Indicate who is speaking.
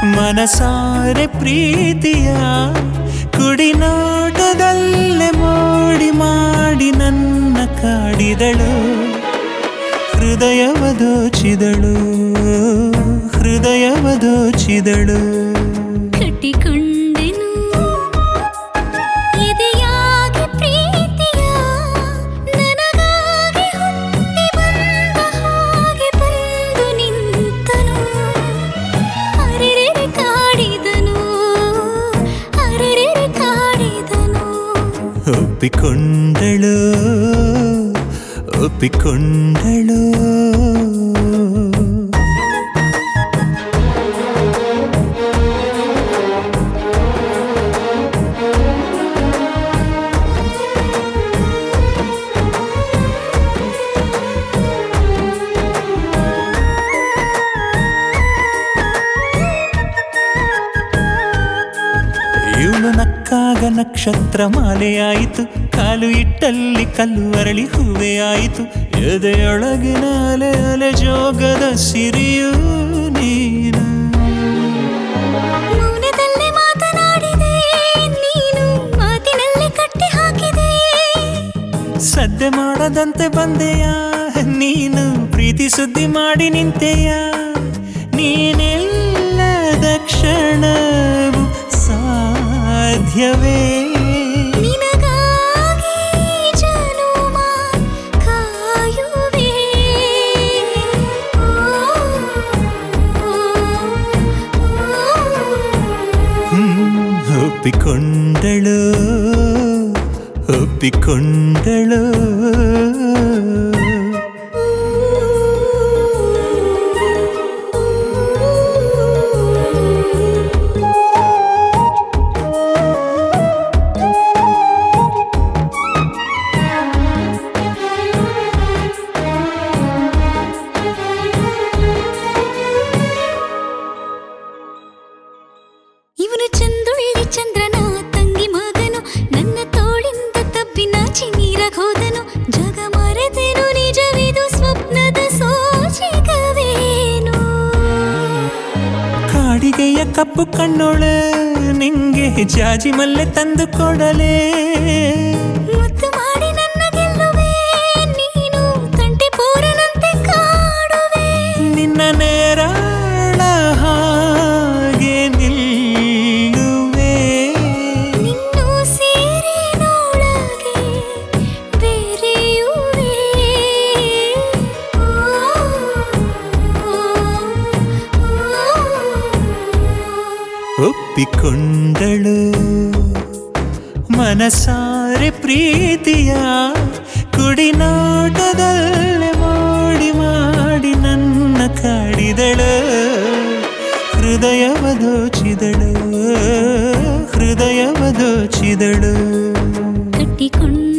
Speaker 1: ಮನಸಾರೆ ಪ್ರೀತಿಯ ಕುಡಿನೋಟದಲ್ಲೇ ಮೋಡಿ ಮಾಡಿ ನನ್ನ ಕಾಡಿದಳು ಹೃದಯವ ದೋಚಿದಳು ಹೃದಯವ ದೋಚಿದಳು
Speaker 2: ಕಟ್ಟಿಕೊಂಡೆನು ಎದೆಯಾಗಿ ಪ್ರೀತಿಯ ನನಗಾಗಿ ಹುಟ್ಟಿ ಬಂದ ಹಾಗೆ ಬಂದು ನಿಂತನು ಅರೆರೆ ಕಾಡಿದನು ಅರೆರೆ ಕಾಡಿದನು
Speaker 1: ಒಪ್ಪಿಕೊಂಡಳು ಒಪ್ಪಿಕೊಂಡಳು ಇವಳು ನಕ್ಕಾಗ ನಕ್ಷತ್ರ ಮಾಲೆಯಾಯಿತು ಕಾಲು ಇಟ್ಟಲ್ಲಿ ಕಲ್ಲು ಅರಳಿ ಹೂವೆ ಆಯಿತು ಎದೆಯೊಳಗಿನ ಅಲೆ ಅಲೆ ಜೋಗದ ಸಿರಿಯೂ ನೀನು
Speaker 2: ಮೌನದಲ್ಲೇ ಮಾತನಾಡಿದೆ ನೀನು ಮಾತಿನಲ್ಲೇ ಕಟ್ಟಿ ಹಾಕಿದೆ
Speaker 1: ಸದ್ದೆ ಮಾಡದಂತೆ ಬಂದೆಯ ನೀನು ಪ್ರೀತಿ ಸುದ್ದಿ ಮಾಡಿ ನಿಂತೆಯ ನೀನೆಲ್ಲದ ಕ್ಷಣವು ಸಾಧ್ಯವೇ
Speaker 2: ನಿನಗಾಗಿ ಜನುಮ ಕಾಯುವೆ
Speaker 1: ಹ್ಮ್, ಒಪ್ಪಿಕೊಂಡಳು ಒಪ್ಪಿಕೊಂಡಳು
Speaker 2: ಇವನು ಚಂದುಳ್ಳಿ ಚಂದ್ರನ ತಂಗಿ ಮಗನು ನನ್ನ ತೋಳಿಂದ ತಬ್ಬಿನಾಚಿ ನೀರಗ್ ಹೋದನು ಜಗ ಮರೆತೇನು ನಿಜವಿದು ಸ್ವಪ್ನದ ಸೋಚಿಗವೇನು
Speaker 1: ಕಾಡಿಗೆಯ ಕಪ್ಪು ಕಣ್ಣೊಳೆ ನಿಂಗೆ ಜಾಜಿ ಮಲ್ಲೆ ತಂದು ಕೊಡಲೇ
Speaker 2: ಮುತ್ತು ಮಾಡಿ ನನ್ನ ಗೆಲ್ಲುವೆ ನೀನು ತಂಟೆ ಪೂರನಂತೆ ಕಾಡುವೆ
Speaker 1: ನಿನ್ನ ನೇರಾಳ ಹಾಗೆ ನಿಲ್ಲುವೆ
Speaker 2: ನಿನ್ನೂ ಸೇರಿ ನೋಳಗೆ ಬೆರೆಯುವೆ
Speaker 1: ಒಪ್ಪಿಕೊಂಡಳು ಮನಸಾರೆ ಪ್ರೀತಿಯ ಕುಡಿನಾಟದಲ್ಲೇ ಮಾಡಿ ಮಾಡಿ ನನ್ನ ಕಾಡಿದಳು ಹೃದಯವ ದೋಚಿದಳು ಹೃದಯವ ದೋಚಿದಳು
Speaker 2: ಕಟ್ಟಿಕೊಂಡ